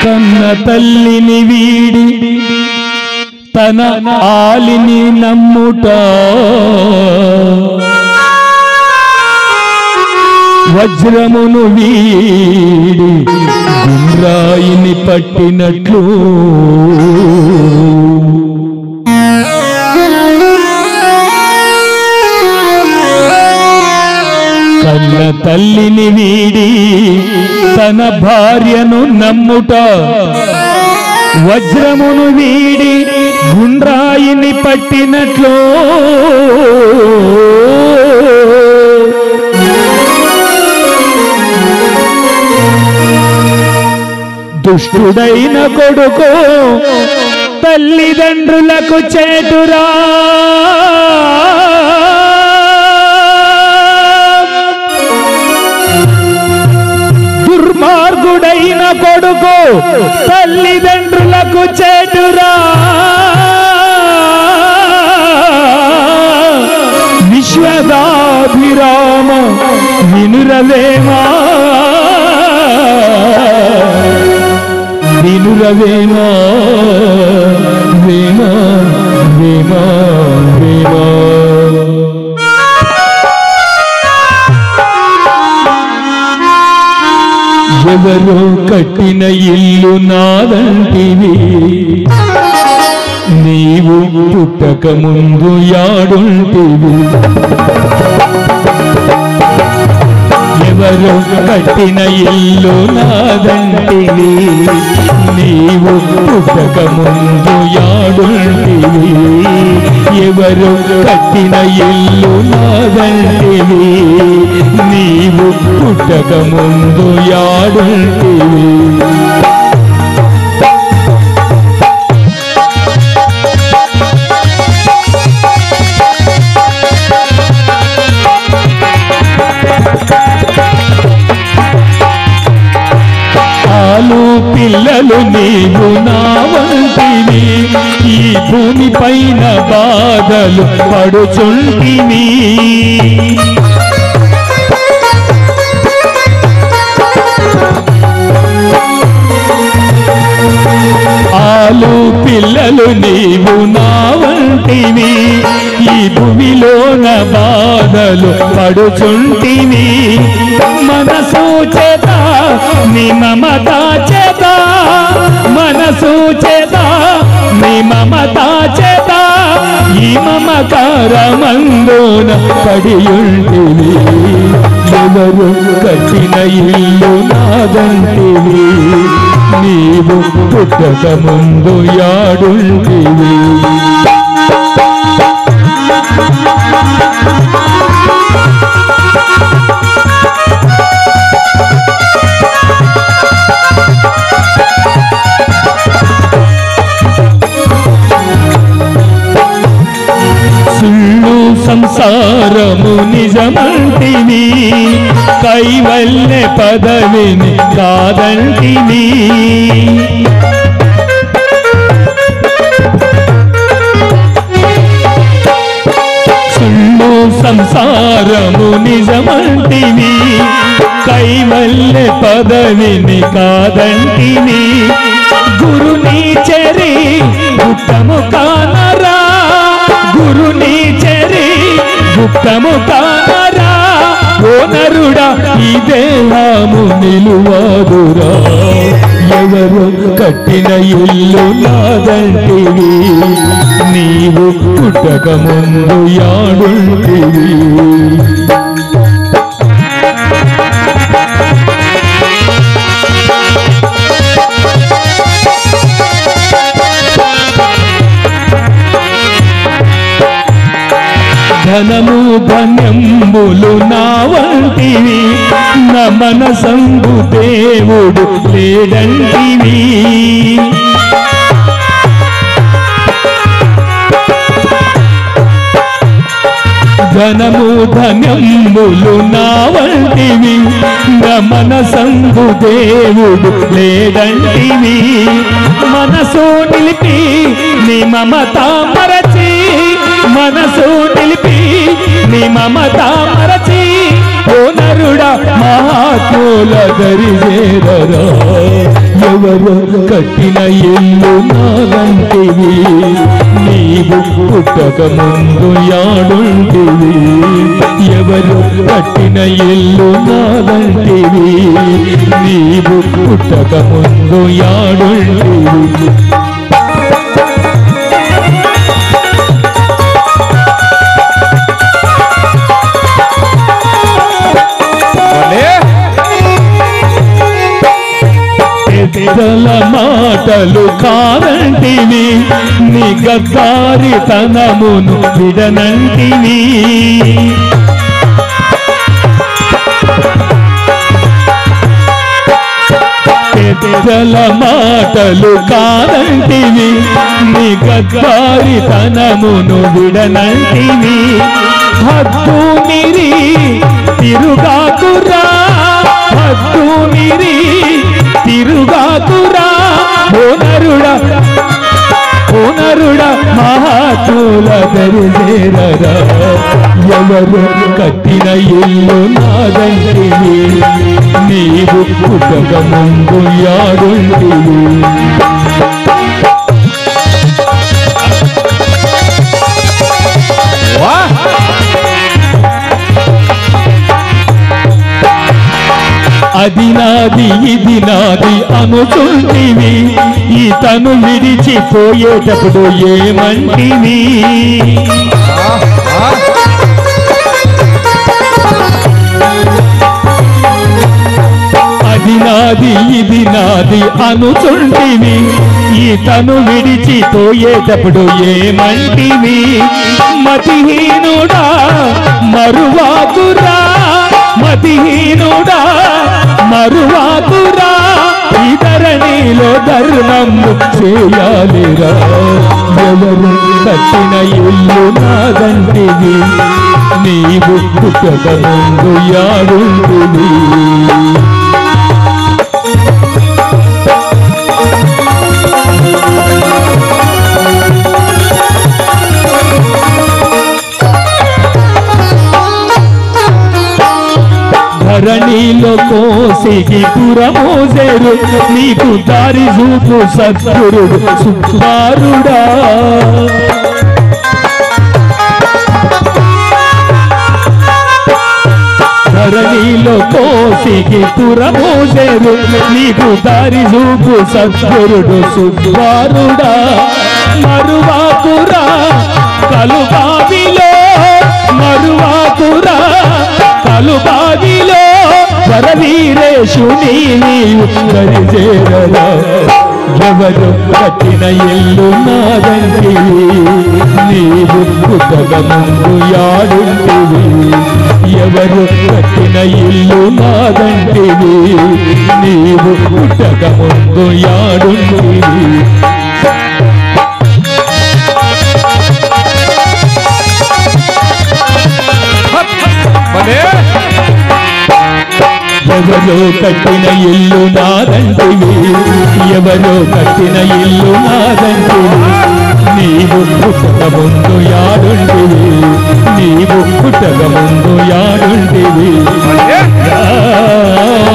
కన్న తల్లిని వీడి తన ఆలిని నమ్ముట వజ్రమును వీడి గుండ్రాయిని పట్టినట్లు కన్న తల్లిని వీడి తన భార్యను నమ్ముట వజ్రమును వీడి గుండ్రాయిని పట్టినట్లు దుష్టుడైన కొడుకు తల్లిదండ్రులకు చేటురా దుర్మార్గుడైన కొడుకు తల్లిదండ్రులకు చేటురా విశ్వదాభిరామ వినురవేమా వినురవేమా వేమా వేమా వేమా ఎవరో కట్టిన ఇల్లు నాదంటివి నీవు పుట్టక ముందు యాడుంటివి ఎవరు కట్టిన ఇల్లు నాదంటివి నీవు పుట్టక ముందు యాడుంటివి ఎవరు కట్టిన ఇల్లు నాదంటివి నీవు పుట్టక ముందు యాడుంటివి పాలు పిల్లలు నీవు నా వంటివి ఈ భూమి పైన బాధలు పడుచుంటివి ఆలు పిల్లలు నీవు నా వంటివి ఈ భూమిలోన బాధలు పడుచుంటివి మనసు చేత నీ మమత చేత మనసు చేత నీ మమత చేత ఈ మమకారమందున పడియుంటివి ఎవరు కట్టిన ఇల్లు నాదంటివి నీవు పుట్టక ముందు యాడుంటివి సుళ్ళు సంసారము నిజమంటివి కైవల్య పదవిని కాదంటివి సుళ్ళు సంసారము నిజమంటివి కైవల్య పదవిని కాదంటివి గురుని చెరి ఉత్తము కానరా గురుని చెరి గుప్తము కానరా ఓ నరుడా ఈ దేహము నిలువాదురా ఎవరు కట్టిన ఇల్లు నాదంటివి నీవు పుట్టక ముందు యాడుంటివి ధనము ధన్యంబులు నా వంటివి నా మనసంగు దేవుడు లేడంటివి ధనము ధన్యంబులు నా వంటివి నా మనసంగు దేవుడు లేడంటివి మనసు నిలిపి నీ మమత మరచి మనసు నిలిపి నీ మమత మరచి ఓ నరుడా మహాత్ముల దరిజేరరా ఎవరు కట్టిన ఇల్లు నాదంటివి నీవు పుట్టక ముందు యాడుంటివి ఎవరు కట్టిన ఇల్లు నాదంటివి నీవు పుట్టక ముందు యాడుంటివి భలే పెద్దల మాటలు కాదంటివి నీ గద్దారితనమును విడనంటివి పెద్దల మాటలు కాదంటివి నీ గద్దారితనమును విడనంటివి హద్దు మిరి తిరుగాకురా హద్దు మిరి తిరుగాకురా ఓనరుడ ఓనరుడ మహాతుల దరిదేరరా ఎవరు కట్టిన ఇల్లు నాదంటివి నీవు పుట్టక ముందు యాడుంటివి వా అది నాది ఇది నాది అనుచుంటివి ఇతను విడిచిపోయేటప్పుడు ఏమంటివి అది నాది ఇది నాది అనుచుంటివి ఇతను విడిచిపోయేటప్పుడు ఏమంటివి మతిహీనుడా మరువాకురా మతిహీనుడా మరువాకురా ఇతరణిలో ధర్మము చేయాలిరా ఎవరు కట్టిన ఇల్లు నాదంటివి నీవు పుట్టక ముందు యాడుంటివి ధరణిలో కోసికి పురమోసేరు నీకు దారి చూపు సత్పురుడు సుకుమారుడా ధరణిలో కోసికి పురమోసేరు నీకు దారి చూపు సత్పురుడు సుకుమారుడా మరువాకురా కలుబావిలో మరువాకురా కలుబావిలో వరవీరేశుని నీవు దరిచేరరా ఎవరు కట్టిన ఇల్లు నాదంటివి నీవు పుట్టక ముందు యాడుంటివి ఎవరు కట్టిన ఇల్లు నాదంటివి నీవు పుట్టక ముందు యాడుంటివి భలే ఎవరో కట్టిన ఇల్లు నాదంటివి ఎవరో కట్టిన ఇల్లు నాదంటివి నీవు పుట్టక ముందు యాడుంటివి నీవు పుట్టక ముందు యాడుంటివి భలే ఆ